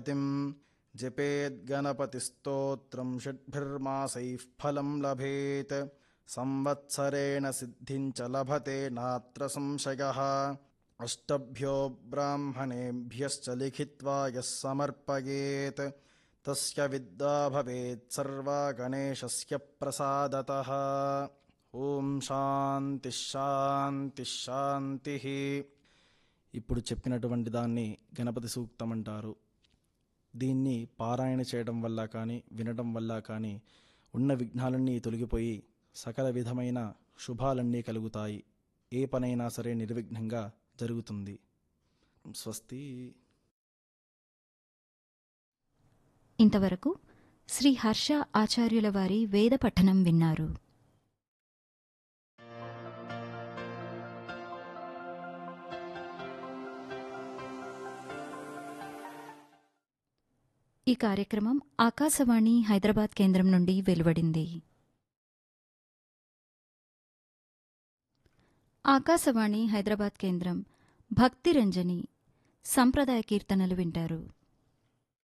तिं जपेद्गणपतिस्तोत्रं षड्भिर्मासैः फलं लभेत् संवत्सरेण सिद्धिं च लभते नात्र संशयः अष्टभ्यो ब्राह्मणेभ्यश्च लिखित्वा यः समर्पयेत् तस्य विद्या भवेत् सर्वा गणेशस्य प्रसादतः ఓం శాంతి శాంతి శాంతి ఇప్పుడు చెప్పినటువంటి దాన్ని గణపతి సూక్తం అంటారు దీన్ని పారాయణ చేయడం వల్ల కానీ వినడం వల్ల కానీ ఉన్న విఘ్నాలన్నీ తొలగిపోయి సకల విధమైన శుభాలన్నీ కలుగుతాయి ఏ పనైనా సరే నిర్విఘ్నంగా జరుగుతుంది స్వస్తి ఇంతవరకు శ్రీ హర్ష ఆచార్యుల వారి వేద పఠనం విన్నారు ఈ కార్యక్రమం ఆకాశవాణి హైదరాబాద్ కేంద్రం నుండి వెలువడింది ఆకాశవాణి హైదరాబాద్ కేంద్రం భక్తి రంజని సంప్రదాయ కీర్తనలు వింటారు